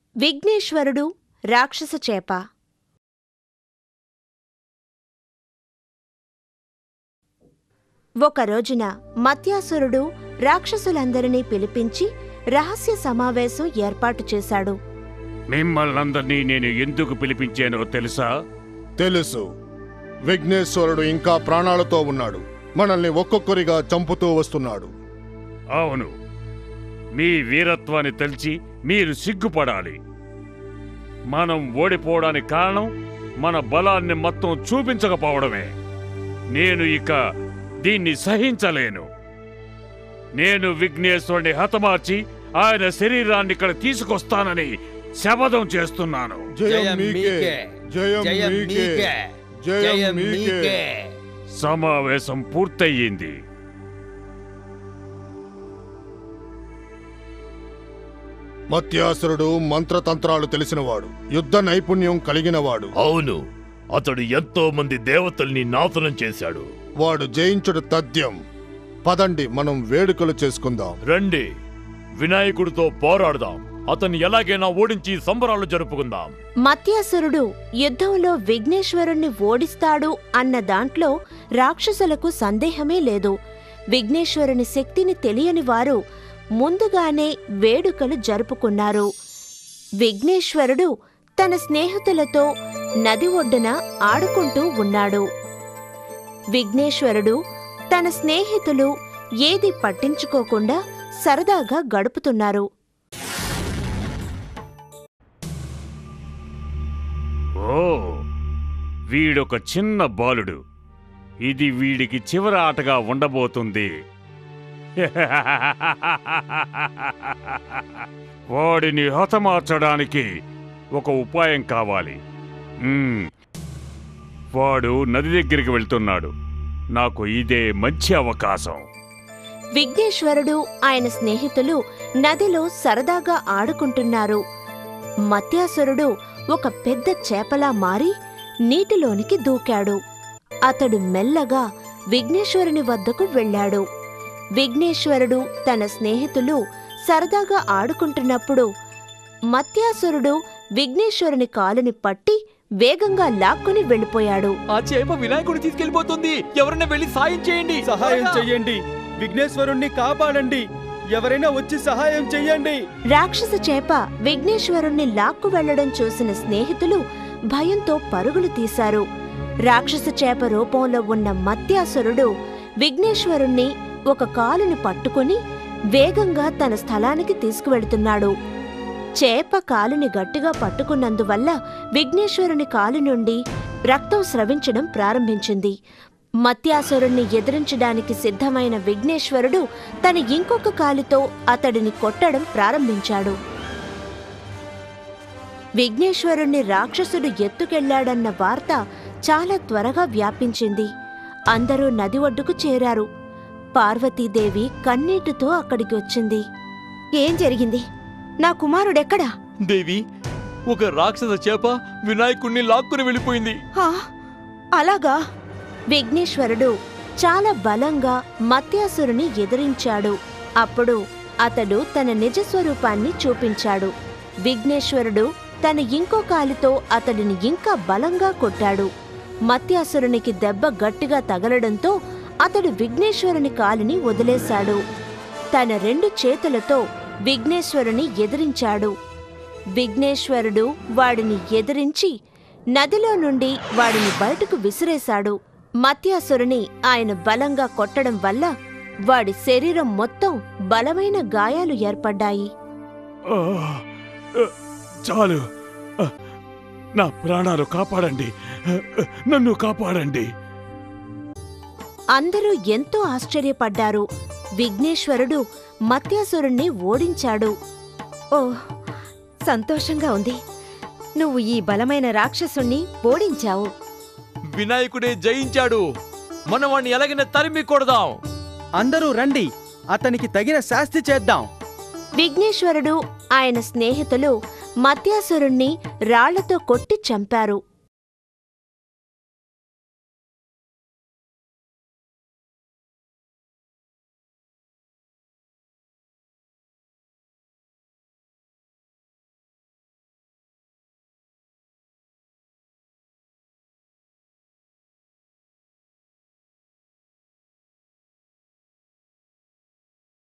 విఘ్నేశ్వరుడు రాక్షస చేప ఒక రోజున మత్యాసురుడు రాక్షసులందరినీ పిలిపించి రహస్య సమావేశం ఏర్పాటు చేశాడు మిమ్మల్నందరినీ నేను ఎందుకు పిలిపించానో తెలుసా తెలుసు విఘ్నేశ్వరుడు ఇంకా ప్రాణాలతో ఉన్నాడు మనల్ని ఒక్కొక్కరిగా చంపుతూ వస్తున్నాడు అవును మీ వీరత్వాన్ని తెలిసి మీరు సిగ్గుపడాలి మనం ఓడిపోవడానికి కారణం మన బలాన్ని మొత్తం చూపించకపోవడమే నేను ఇక దీన్ని సహించలేను నేను విఘ్నేశ్వరుని హతమార్చి ఆయన శరీరాన్ని ఇక్కడ తీసుకొస్తానని శపథం చేస్తున్నాను జయం మీకే జయం మీకే జయం మీకే సమావేశం పూర్తయింది మత్యాసురుడు మంత్రతంత్రాలు తెలిసినవాడు యుద్ధ నైపుణ్యం కలిగినవాడు అవును అతడు ఎంతో మంది దేవతల్ని నాశనం చేశాడు వాడు జయించుడు తథ్యం పదండి మనం వేడుకలు చేసుకుందాం రండి వినాయకుడితో పోరాడదాం అతన్ని ఎలాగైనా ఓడించి సంబరాలు జరుపుకుందాం మత్యాసురుడు యుద్ధంలో విఘ్నేశ్వరుణ్ణి ఓడిస్తాడు అన్న దాంట్లో రాక్షసులకు సందేహమే లేదు విఘ్నేశ్వరుని శక్తిని తెలియని వారు ముందుగానే వేడుకలు జరుపుకున్నారు విఘ్నేశ్వరుడు తన స్నేహితులతో నది ఒడ్డున ఆడుకుంటూ ఉన్నాడు విఘ్నేశ్వరుడు తన స్నేహితులు ఏది పట్టించుకోకుండా సరదాగా గడుపుతున్నారు ఓ వీడొక చిన్న బాలుడు ఇది వీడికి చివరి ఆటగా ఉండబోతుంది వాడిని హతమార్చడానికి ఒక ఉపాయం కావాలి మ్మ్. వాడు నది దగ్గరికి వెళ్తున్నాడు నాకు ఇదే మంచి అవకాశం విఘ్నేశ్వరుడు ఆయన స్నేహితులు నదిలో సరదాగా ఆడుకుంటున్నారు మత్యాసురుడు ఒక పెద్ద చేపలా మారి నీటిలోనికి దూకాడు అతడు మెల్లగా విఘ్నేశ్వరుని వద్దకు వెళ్ళాడు విఘ్నేశ్వరుడు తన స్నేహితులు సరదాగా ఆడుకుంటున్నప్పుడు మత్యాసురుడు విఘ్నేశ్వరుని కాలుని పట్టి వేగంగా లాక్కుని వెళ్ళిపోయాడు ఆ చేప వినాయకుడు తీసుకెళ్లిపోతుంది ఎవరైనా వెళ్ళి సాయం చేయండి సహాయం త్వరగా! చెయ్యండి విఘ్నేశ్వరుణ్ణి కాపాడండి ఎవరైనా వచ్చి సహాయం చెయ్యండి రాక్షస చేప విఘ్నేశ్వరుణ్ణి లాక్కు వెళ్లడం చూసిన స్నేహితులు భయంతో పరుగులు తీశారు రాక్షస చేప రూపంలో ఉన్న మత్యాసురుడు విఘ్నేశ్వరుణ్ణి ఒక కాలుని పట్టుకుని వేగంగా తన స్థలానికి తీసుకువెడుతున్నాడు చేప కాలుని గట్టిగా పట్టుకున్నందువల్ల విఘ్నేశ్వరుని కాలు నుండి రక్తం స్రవించడం ప్రారంభించింది మత్యాసురుణ్ణి ఎదిరించడానికి సిద్ధమైన విఘ్నేశ్వరుడు తన ఇంకొక కాలుతో అతడిని కొట్టడం ప్రారంభించాడు విఘ్నేశ్వరుణ్ణి రాక్షసుడు ఎత్తుకెళ్లాడన్న వార్త చాలా త్వరగా వ్యాపించింది అందరూ నది ఒడ్డుకు చేరారు పార్వతీదేవి కన్నీటితో అక్కడికి వచ్చింది ఏం జరిగింది నా కుమారుడెక్కడా దేవి ఒక రాక్షస చేప వినాయకుడిని లాక్కుని వెళ్ళిపోయింది హా, అలాగా విఘ్నేశ్వరుడు చాలా బలంగా మత్యాసురుని ఎదిరించాడు అప్పుడు అతడు తన నిజ స్వరూపాన్ని చూపించాడు విఘ్నేశ్వరుడు తన ఇంకో కాలితో అతడిని ఇంకా బలంగా కొట్టాడు మత్యాసురునికి దెబ్బ గట్టిగా తగలడంతో అతడు విఘ్నేశ్వరుని కాలిని వదిలేశాడు తన రెండు చేతులతో విఘ్నేశ్వరుని ఎదిరించాడు విఘ్నేశ్వరుడు వాడిని ఎదిరించి నదిలో నుండి వాడిని బయటకు విసిరేశాడు మత్యాసురుని ఆయన బలంగా కొట్టడం వల్ల వాడి శరీరం మొత్తం బలమైన గాయాలు ఏర్పడ్డాయి ఆ, ఆ, చాలు ఆ, నా ప్రాణాలు కాపాడండి ఆ, ఆ, నన్ను కాపాడండి అందరూ ఎంతో ఆశ్చర్యపడ్డారు విఘ్నేశ్వరుడు మత్యాసురుణ్ణి ఓడించాడు ఓ సంతోషంగా ఉంది నువ్వు ఈ బలమైన రాక్షసుణ్ణి ఓడించావు వినాయకుడే జయించాడు మనం వాడిని ఎలాగైనా తరిమి కొడదాం అందరూ రండి అతనికి తగిన శాస్తి చేద్దాం విఘ్నేశ్వరుడు ఆయన స్నేహితులు మత్యాసురుణ్ణి రాళ్లతో కొట్టి చంపారు